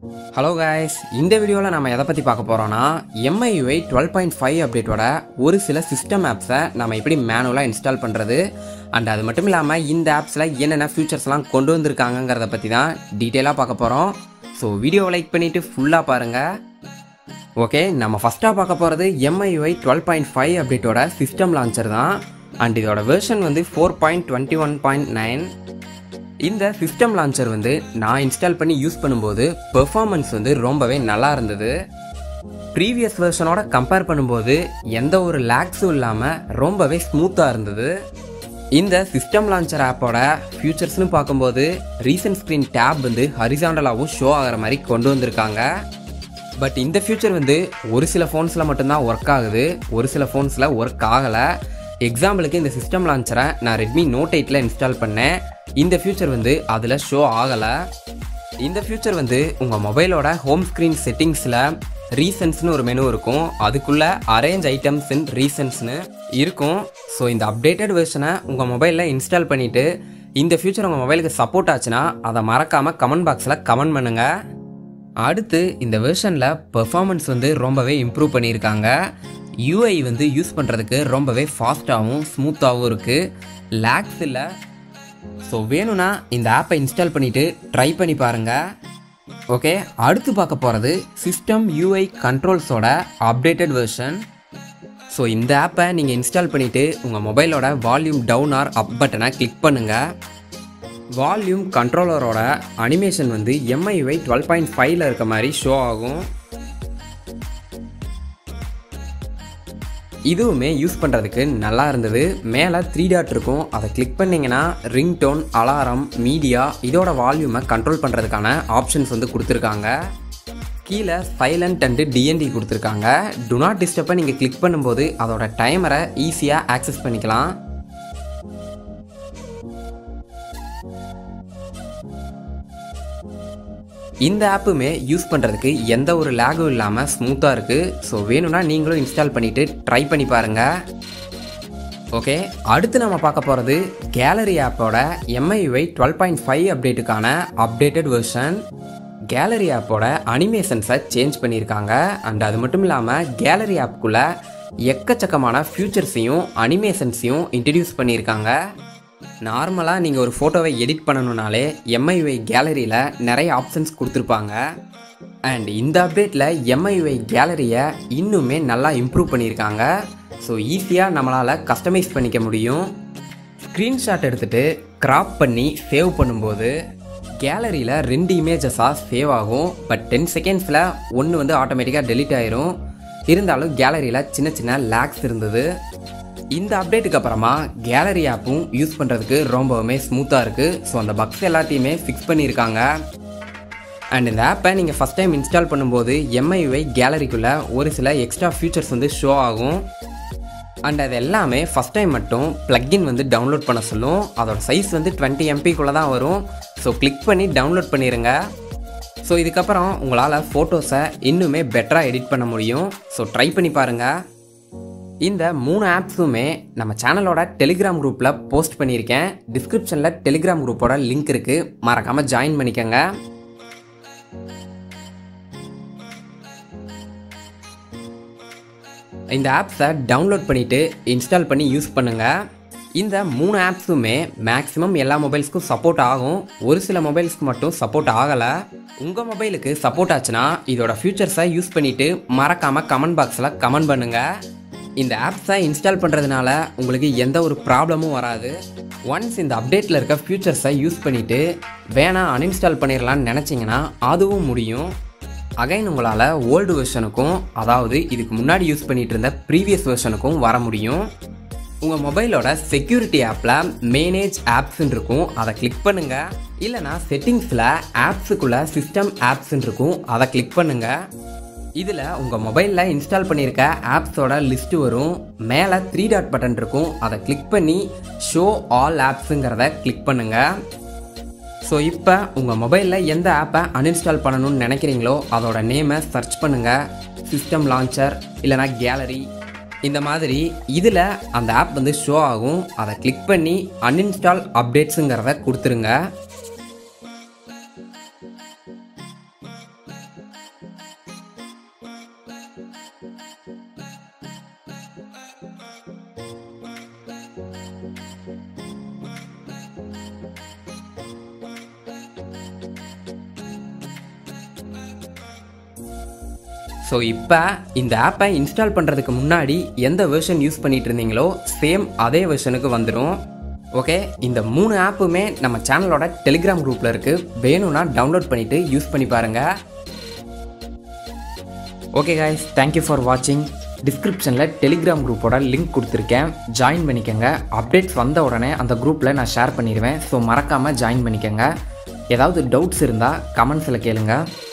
hello guys இந்த வீடியோவில் நம்ம எதை பற்றி பார்க்க போகிறோன்னா எம்ஐயூஐ டுவெல் பாயிண்ட் ஃபைவ் அப்டேட்டோட ஒரு சில சிஸ்டம் ஆப்ஸை நம்ம எப்படி மேனுவலாக இன்ஸ்டால் பண்ணுறது அண்ட் அது மட்டும் இல்லாமல் இந்த ஆப்ஸில் என்னென்ன ஃபியூச்சர்ஸ்லாம் கொண்டு வந்திருக்காங்கங்கிறத பற்றி தான் டீட்டெயிலாக பார்க்க போகிறோம் ஸோ வீடியோவை லைக் பண்ணிவிட்டு ஃபுல்லாக பாருங்கள் ஓகே நம்ம ஃபஸ்ட்டாக பார்க்க போகிறது எம்ஐயூஐ டுவெல் பாயிண்ட் ஃபைவ் அப்டேட்டோட சிஸ்டம் லான்ச்சர் தான் அண்ட் இதோட வெர்ஷன் வந்து four point twenty one point nine இந்த சிஸ்டம் லான்ச்சர் வந்து நான் இன்ஸ்டால் பண்ணி யூஸ் பண்ணும்போது பெர்ஃபார்மன்ஸ் வந்து ரொம்பவே நல்லா இருந்தது ப்ரீவியஸ் வெர்ஷனோட கம்பேர் பண்ணும்போது எந்த ஒரு லேக்ஸும் இல்லாமல் ரொம்பவே ஸ்மூத்தாக இருந்தது இந்த சிஸ்டம் லான்ச்சர் ஆப்போட ஃபியூச்சர்ஸ்னு பார்க்கும்போது ரீசன்ட் ஸ்க்ரீன் டேப் வந்து ஹரிசாண்டலாகவும் ஷோ ஆகிற மாதிரி கொண்டு வந்திருக்காங்க பட் இந்த ஃபியூச்சர் வந்து ஒரு சில ஃபோன்ஸில் மட்டும்தான் ஒர்க் ஆகுது ஒரு சில ஃபோன்ஸில் ஒர்க் ஆகலை எக்ஸாம்பிளுக்கு இந்த சிஸ்டம் லான்ச்சரை நான் ரெட்மி நோட் எயிட்டில் இன்ஸ்டால் பண்ணேன் இந்த ஃபியூச்சர் வந்து அதில் ஷோ ஆகலை இந்த ஃபியூச்சர் வந்து உங்கள் மொபைலோட ஹோம் ஸ்க்ரீன் செட்டிங்ஸில் ரீசன்ஸ்னு ஒரு மெனு இருக்கும் அதுக்குள்ளே அரேஞ்ச் ஐட்டம்ஸ் இன் ரீசன்ஸ்னு இருக்கும் ஸோ இந்த அப்டேட்டட் வெர்ஷனை உங்கள் மொபைலில் இன்ஸ்டால் பண்ணிவிட்டு இந்த ஃபியூச்சர் உங்கள் மொபைலுக்கு சப்போர்ட் ஆச்சுன்னா அதை மறக்காமல் கமெண்ட் பாக்ஸில் கமெண்ட் பண்ணுங்கள் அடுத்து இந்த வெர்ஷனில் பெர்ஃபார்மன்ஸ் வந்து ரொம்பவே இம்ப்ரூவ் பண்ணியிருக்காங்க யூஐ வந்து யூஸ் பண்ணுறதுக்கு ரொம்பவே ஃபாஸ்ட்டாகவும் ஸ்மூத்தாகவும் இருக்குது லேக்ஸ் இல்லை ஸோ வேணும்னா இந்த ஆப்பை இன்ஸ்டால் பண்ணிவிட்டு ட்ரை பண்ணி பாருங்கள் ஓகே அடுத்து பார்க்க போகிறது சிஸ்டம் யூஐ கண்ட்ரோல்ஸோட அப்டேட்டட் வெர்ஷன் ஸோ இந்த ஆப்பை நீங்கள் இன்ஸ்டால் பண்ணிவிட்டு உங்கள் மொபைலோட வால்யூம் டவுன் ஆர் அப் பட்டனை கிளிக் பண்ணுங்கள் வால்யூம் கண்ட்ரோலரோட அனிமேஷன் வந்து எம்ஐவை டுவெல் பாயிண்ட் ஃபைவ்ல இருக்க மாதிரி ஷோ ஆகும் இதுவுமே யூஸ் பண்ணுறதுக்கு நல்லா இருந்தது மேலே த்ரீ டாட் இருக்கும் அதை கிளிக் பண்ணிங்கன்னா ரிங்டோன் அலாரம் மீடியா இதோட வால்யூமை கண்ட்ரோல் பண்ணுறதுக்கான ஆப்ஷன்ஸ் வந்து கொடுத்துருக்காங்க கீழே சைலண்ட் அண்டு டிஎன்டி கொடுத்துருக்காங்க டு நாட் டிஸ்டர்பை நீங்கள் கிளிக் பண்ணும்போது அதோட டைமரை ஈஸியாக ஆக்சஸ் பண்ணிக்கலாம் இந்த ஆப்புமே யூஸ் பண்ணுறதுக்கு எந்த ஒரு லேகும் இல்லாமல் ஸ்மூத்தாக இருக்குது ஸோ வேணும்னா நீங்களும் இன்ஸ்டால் பண்ணிவிட்டு ட்ரை பண்ணி பாருங்கள் ஓகே அடுத்து நம்ம பார்க்க போகிறது கேலரி ஆப்போட எம்ஐவை டுவெல் பாயிண்ட் ஃபைவ் அப்டேட்டுக்கான அப்டேட்டட் வெர்ஷன் கேலரி ஆப்போட அனிமேஷன்ஸை சேஞ்ச் பண்ணியிருக்காங்க அண்ட் அது மட்டும் இல்லாமல் கேலரி ஆப்புக்குள்ளே எக்கச்சக்கமான ஃபியூச்சர்ஸையும் அனிமேஷன்ஸையும் இன்ட்ரடியூஸ் பண்ணியிருக்காங்க நார்மலாக நீங்கள் ஒரு ஃபோட்டோவை எடிட் பண்ணணுனாலே எம்ஐவை கேலரியில் நிறைய ஆப்ஷன்ஸ் கொடுத்துருப்பாங்க அண்ட் இந்த அப்டேட்டில் எம்ஐவை கேலரியை இன்னுமே நல்லா இம்ப்ரூவ் பண்ணியிருக்காங்க ஸோ ஈஸியாக நம்மளால் கஸ்டமைஸ் பண்ணிக்க முடியும் ஸ்க்ரீன்ஷாட் எடுத்துகிட்டு க்ராப் பண்ணி சேவ் பண்ணும்போது கேலரியில் ரெண்டு இமேஜஸாக சேவ் ஆகும் பட் டென் செகண்ட்ஸில் ஒன்று வந்து ஆட்டோமேட்டிக்காக டெலிட் ஆயிரும் இருந்தாலும் கேலரியில் சின்ன சின்ன லேக்ஸ் இருந்தது இந்த அப்டேட்டுக்கு அப்புறமா கேலரி ஆப்பும் யூஸ் பண்ணுறதுக்கு ரொம்பவுமே ஸ்மூத்தாக இருக்குது ஸோ அந்த பக்ஸ் எல்லாத்தையுமே ஃபிக்ஸ் பண்ணியிருக்காங்க அண்ட் இந்த ஆப்பை நீங்கள் ஃபஸ்ட் டைம் இன்ஸ்டால் பண்ணும்போது எம்ஐவை கேலரிக்குள்ளே ஒரு சில எக்ஸ்ட்ரா ஃபீச்சர்ஸ் வந்து ஷோ ஆகும் அண்ட் அது எல்லாமே ஃபஸ்ட் டைம் மட்டும் ப்ளக்இன் வந்து டவுன்லோட் பண்ண சொல்லும் அதோட சைஸ் வந்து டுவெண்ட்டி எம்பிக்குள்ளே தான் வரும் ஸோ கிளிக் பண்ணி டவுன்லோட் பண்ணிடுங்க ஸோ இதுக்கப்புறம் உங்களால் ஃபோட்டோஸை இன்னுமே பெட்டராக எடிட் பண்ண முடியும் ஸோ ட்ரை பண்ணி பாருங்கள் இந்த மூணு ஆப்ஸுமே நம்ம சேனலோட டெலிகிராம் குரூப்பில் போஸ்ட் பண்ணியிருக்கேன் டிஸ்கிரிப்ஷனில் டெலிகிராம் குரூப்போட லிங்க் இருக்குது மறக்காமல் ஜாயின் பண்ணிக்கோங்க இந்த ஆப்ஸை டவுன்லோட் பண்ணிவிட்டு இன்ஸ்டால் பண்ணி யூஸ் பண்ணுங்கள் இந்த மூணு ஆப்ஸுமே மேக்ஸிமம் எல்லா மொபைல்ஸ்க்கும் சப்போர்ட் ஆகும் ஒரு சில மொபைல்ஸ்க்கு மட்டும் சப்போர்ட் ஆகலை உங்கள் மொபைலுக்கு சப்போர்ட் ஆச்சுன்னா இதோட ஃபியூச்சர்ஸை யூஸ் பண்ணிவிட்டு மறக்காமல் கமெண்ட் பாக்ஸில் கமெண்ட் பண்ணுங்கள் இந்த ஆப்ஸை இன்ஸ்டால் பண்ணுறதுனால உங்களுக்கு எந்த ஒரு ப்ராப்ளமும் வராது ஒன்ஸ் இந்த அப்டேட்டில் இருக்க ஃபியூச்சர்ஸை யூஸ் பண்ணிவிட்டு வேணாம் அன்இன்ஸ்டால் பண்ணிடலான்னு நினச்சிங்கன்னா அதுவும் முடியும் அகைன் உங்களால் ஓல்டு வெர்ஷனுக்கும் அதாவது இதுக்கு முன்னாடி யூஸ் பண்ணிகிட்டு இருந்த ப்ரீவியஸ் வெர்ஷனுக்கும் வர முடியும் உங்கள் மொபைலோட செக்யூரிட்டி ஆப்பில் மேனேஜ் ஆப்ஸ்ன்னு இருக்கும் அதை கிளிக் பண்ணுங்கள் இல்லைனா செட்டிங்ஸில் ஆப்ஸுக்குள்ளே சிஸ்டம் ஆப்ஸ்ன்னு இருக்கும் அதை கிளிக் பண்ணுங்கள் இதில் உங்கள் மொபைலில் இன்ஸ்டால் பண்ணியிருக்க ஆப்ஸோட லிஸ்ட்டு வரும் மேலே த்ரீ டாட் பட்டன் இருக்கும் அதை கிளிக் பண்ணி ஷோ ஆல் ஆப்ஸுங்கிறத கிளிக் பண்ணுங்கள் ஸோ இப்போ உங்கள் மொபைலில் எந்த ஆப்பை அன்இன்ஸ்டால் பண்ணணும்னு நினைக்கிறீங்களோ அதோட நேமை சர்ச் பண்ணுங்கள் சிஸ்டம் லான்ச்சர் இல்லைனா கேலரி இந்த மாதிரி இதில் அந்த ஆப் வந்து ஷோ ஆகும் அதை கிளிக் பண்ணி அன்இன்ஸ்டால் அப்டேட்ஸுங்கிறத கொடுத்துருங்க ஸோ இப்போ இந்த ஆப்பை இன்ஸ்டால் பண்ணுறதுக்கு முன்னாடி எந்த வெர்ஷன் யூஸ் பண்ணிட்டு இருந்தீங்களோ சேம் அதே வெர்ஷனுக்கு வந்துடும் ஓகே இந்த மூணு ஆப்புமே நம்ம சேனலோட டெலிகிராம் குரூப்பில் இருக்குது வேணும்னா டவுன்லோட் பண்ணிவிட்டு யூஸ் பண்ணி பாருங்கள் ஓகே காய்ஸ் தேங்க்யூ ஃபார் வாட்சிங் டிஸ்கிரிப்ஷனில் டெலிகிராம் குரூப்போட லிங்க் கொடுத்துருக்கேன் ஜாயின் பண்ணிக்கோங்க அப்டேட்ஸ் வந்த உடனே அந்த குரூப்பில் நான் ஷேர் பண்ணிடுவேன் ஸோ மறக்காமல் ஜாயின் பண்ணிக்கோங்க ஏதாவது டவுட்ஸ் இருந்தால் கமெண்ட்ஸில் கேளுங்கள்